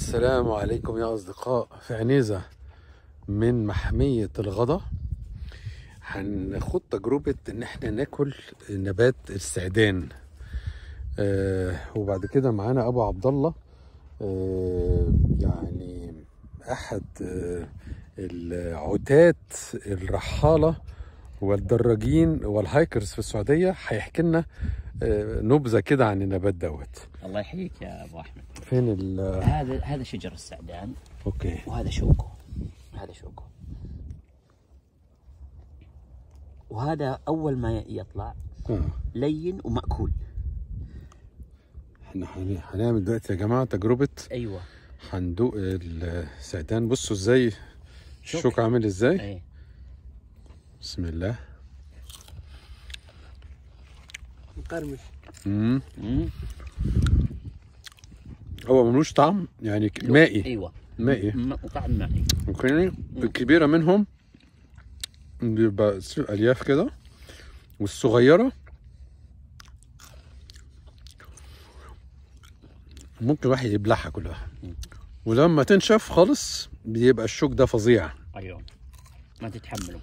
السلام عليكم يا أصدقاء في عنيزة من محمية الغضا هناخد تجربة إن إحنا ناكل نبات السعدان آه وبعد كده معانا أبو عبد الله آه يعني أحد آه العتاة الرحالة والدراجين والهايكرز في السعودية هيحكي لنا آه نبذة كده عن النبات دوت الله يحييك يا ابو احمد فين ال هذا هذا شجر السعدان اوكي وهذا شوكه هذا شوكه وهذا اول ما يطلع آه. لين وماكول احنا هن- هنعمل دلوقتي يا جماعه تجربه ايوه هندوق السعدان بصوا ازاي شوك. الشوك عامل ازاي ايه بسم الله مقرمش مم. مم. هو ملوش طعم يعني ك- مائي ايوه مائي م- طعم مائي اوكي الكبيره منهم بيبقى س- الياف كده والصغيره ممكن واحد يبلعها كلها ولما تنشف خالص بيبقى الشوك ده فظيع ايوه ما تتحمله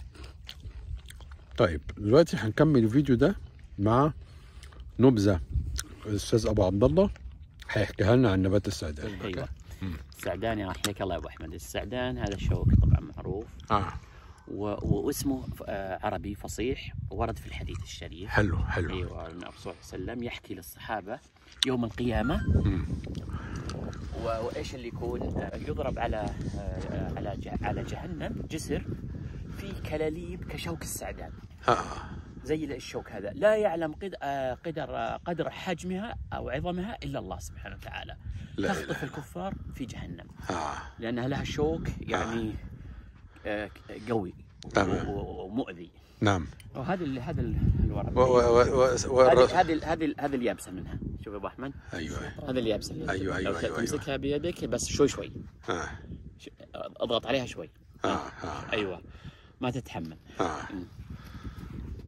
طيب دلوقتي هنكمل الفيديو ده مع نبذه الاستاذ ابو عبد الله هيحكيها لنا عن نبات السعدان ايوه السعدان يا حياك الله يا ابو احمد السعدان هذا شوك طبعا معروف اه و... واسمه آه، عربي فصيح ورد في الحديث الشريف حلو حلو ايوه النبي صلى الله عليه وسلم يحكي للصحابه يوم القيامه مم. و- وايش اللي يكون آه، يضرب على آه، على جه- على جهنم جسر في كلاليب كشوك السعدان اه زي الشوك هذا لا يعلم قد- آه، قدر آه، قدر حجمها او عظمها الا الله سبحانه وتعالى لا تخطف إله. الكفار في جهنم اه لانها لها شوك يعني آه، قوي تمام. و- و- ومؤذي نعم وهذا ال- هذا ال- الورق و و و و و هذه هذه هذه هذه اليابسه منها شوف يا ابو احمد ايوه هذا اليابسه أيوة، أيوة، لو أيوة، تمسكها بيدك بس شوي شوي اه ش- اضغط عليها شوي اه اه ايوه ما تتحمل اه